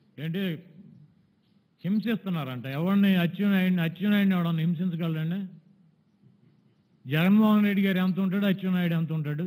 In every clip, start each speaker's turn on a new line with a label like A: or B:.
A: ఏంటి హింసిస్తున్నారంట ఎవరిని అచ్చెన్నాయుడిని అచ్చెన్నాయుడిని ఎవడన్నా హింసించగలరండి జగన్మోహన్ రెడ్డి గారు ఎంత ఉంటాడు అచ్చెన్నాయుడు ఎంత ఉంటాడు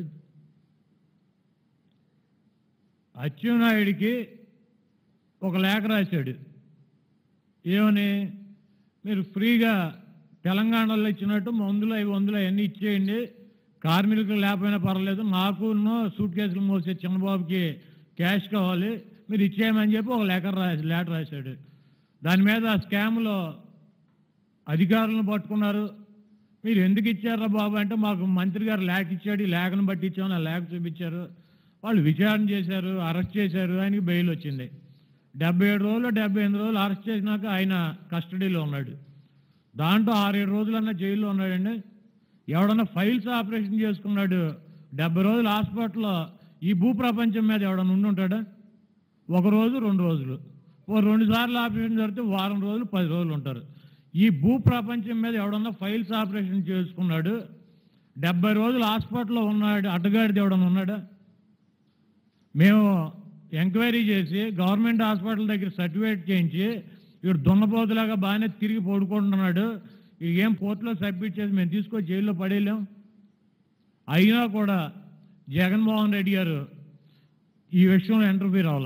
A: అచ్చెన్నాయుడికి ఒక లేఖ రాశాడు ఏమని మీరు ఫ్రీగా తెలంగాణలో ఇచ్చినట్టు మందులు అవి మందులు అవన్నీ ఇచ్చేయండి కార్మికులు లేకపోయినా పర్లేదు నాకు సూట్ కేసులు మోసే చంద్రబాబుకి క్యాష్ కావాలి మీరు ఇచ్చేయమని చెప్పి ఒక లేఖ రా లెటర్ రాశాడు దాని మీద ఆ స్కామ్లో అధికారులను పట్టుకున్నారు మీరు ఎందుకు ఇచ్చారా బాబు అంటే మాకు మంత్రి గారు లేఖ ఇచ్చాడు ఈ లేఖను బట్టి ఇచ్చామని ఆ లేఖ చూపించారు వాళ్ళు విచారణ చేశారు అరెస్ట్ చేశారు ఆయనకి బెయిల్ వచ్చింది డెబ్బై ఏడు రోజులు డెబ్బై ఎనిమిది రోజులు అరెస్ట్ చేసినాక ఆయన కస్టడీలో ఉన్నాడు దాంట్లో ఆరేడు రోజులన్నా జైల్లో ఉన్నాడండి ఎవడన్నా ఫైల్స్ ఆపరేషన్ చేసుకున్నాడు డెబ్బై రోజులు హాస్పిటల్లో ఈ భూప్రపంచం మీద ఎవడన్నా ఉండి ఉంటాడా ఒక రోజు రెండు రోజులు ఓ రెండు సార్లు ఆపరేషన్ జరిగితే వారం రోజులు పది రోజులు ఉంటారు ఈ భూ ప్రపంచం మీద ఎవడన్నా ఫైల్స్ ఆపరేషన్ చేసుకున్నాడు డెబ్బై రోజులు హాస్పిటల్లో ఉన్నాడు అడ్డగాడిది ఎవడన్నా ఉన్నాడా మేము ఎంక్వైరీ చేసి గవర్నమెంట్ హాస్పిటల్ దగ్గర సర్టిఫికేట్ చేయించి వీడు దున్నపోతులాగా బాగానే తిరిగి పడుకుంటున్నాడు ఇది ఏం కోర్టులో సబ్మిట్ చేసి మేము తీసుకొని జైల్లో పడేయలేం అయినా కూడా జగన్మోహన్ రెడ్డి గారు ఈ విషయంలో ఇంటర్ఫీర్ అవ్వాల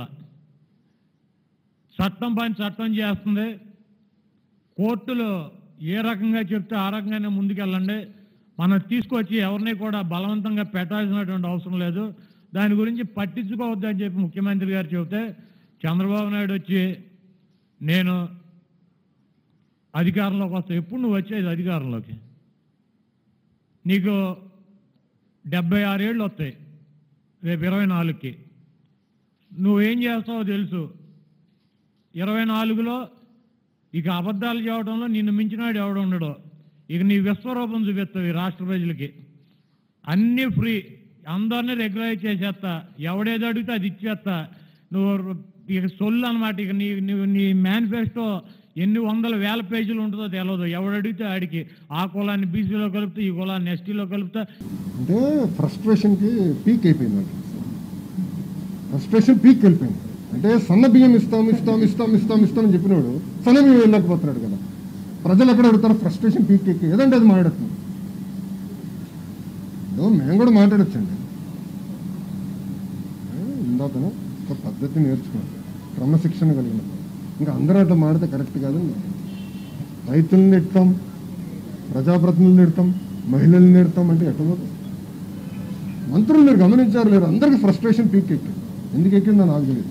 A: చట్టం పని చట్టం చేస్తుంది కోర్టులు ఏ రకంగా చెప్తే ఆ రకంగానే ముందుకెళ్ళండి మనం తీసుకొచ్చి ఎవరిని కూడా బలవంతంగా పెట్టాల్సినటువంటి అవసరం లేదు దాని గురించి పట్టించుకోవద్దని చెప్పి ముఖ్యమంత్రి గారు చెబితే చంద్రబాబు నాయుడు వచ్చి నేను అధికారంలోకి వస్తా ఎప్పుడు నువ్వు వచ్చేది అధికారంలోకి నీకు డెబ్బై ఆరేళ్ళు వస్తాయి రేపు ఇరవై నాలుగుకి నువ్వేం చేస్తావో తెలుసు ఇరవై నాలుగులో ఇక అబద్ధాలు చెప్పడంలో నిన్ను మించినాడు ఎవడు ఉండడు ఇక నీ విశ్వరూపం చూపిస్తావు ఈ రాష్ట్ర ప్రజలకి అన్నీ ఫ్రీ అందరినీ రెగ్యులైజ్ చేసేస్తా ఎవడేదో అడిగితే అది ఇచ్చేస్తా నువ్వు ఇక సొల్లు అనమాట ఇక నీ నువ్వు నీ మేనిఫెస్టో ఎన్ని వందల వేల పేజీలు ఉంటుందో తెలియదు ఎవడు అడిగితే ఆడికి ఆ కులాన్ని బీసీలో కలుపుతా ఈ కులాన్ని ఎస్టీలో కలుపుతా
B: అంటే ఫ్రస్ట్రేషన్కి పీక్ అయిపోయింది వాళ్ళకి ఫ్రస్ట్రేషన్ పీక్ వెళ్ళిపోయింది అంటే సన్న బియ్యం ఇస్తాం ఇస్తాం ఇస్తాం ఇస్తాం ఇస్తాం అని చెప్పినోడు సన్న బియ్యం వెళ్ళకపోతున్నాడు కదా ప్రజలు ఎక్కడ అడుగుతారు ఫ్రస్ట్రేషన్ పీక్ ఎక్కి ఏదంటే అది మాట్లాడుతుంది ఏదో మేము కూడా మాట్లాడచ్చండి ఇందాకను ఒక పద్ధతి నేర్చుకున్నాం క్రమశిక్షణ కలిగిన ఇంకా అందరూ అట్లా మాడితే కరెక్ట్ కాదండి రైతులను నెడతాం ప్రజాప్రతినిధులను నెడతాం మహిళల్ని నెడతాం అంటే ఎట్లా పోతుంది మంత్రులు మీరు గమనించారు లేరు అందరికి ఫ్రస్ట్రేషన్ పీక్ ఎక్కింది ఎందుకు ఎక్కిందో నాకు తెలియదు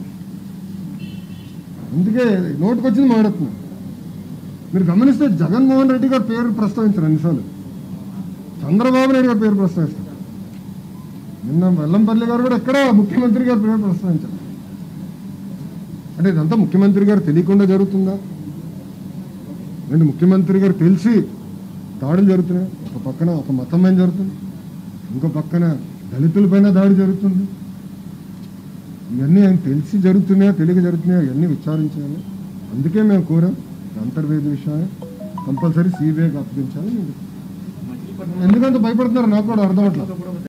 B: అందుకే నోటుకొచ్చింది మాడుతున్నాను మీరు గమనిస్తే జగన్మోహన్ రెడ్డి గారి పేరు ప్రస్తావించారు అన్నిసార్లు చంద్రబాబు నాయుడు గారి పేరు ప్రస్తావిస్తారు నిన్న వెల్లంపల్లి గారు కూడా ఎక్కడ ముఖ్యమంత్రి గారి పేరు ప్రస్తావించారు అంటే ఇదంతా ముఖ్యమంత్రి గారు తెలియకుండా జరుగుతుందా అంటే ముఖ్యమంత్రి గారు తెలిసి దాడులు జరుగుతున్నాయి ఒక పక్కన ఒక మతం పైన జరుగుతుంది ఇంకో పక్కన దళితులపైన దాడి జరుగుతుంది ఇవన్నీ ఆయన తెలిసి జరుగుతున్నాయా తెలియక జరుగుతున్నాయా ఇవన్నీ విచారించాలి అందుకే మేము కోరాం ఈ అంతర్వేద విషయాన్ని కంపల్సరీ సిబిఐకి అప్పగించాలి ఎందుకంటే భయపడుతున్నారు నాకు కూడా అర్థం అవట్లేదు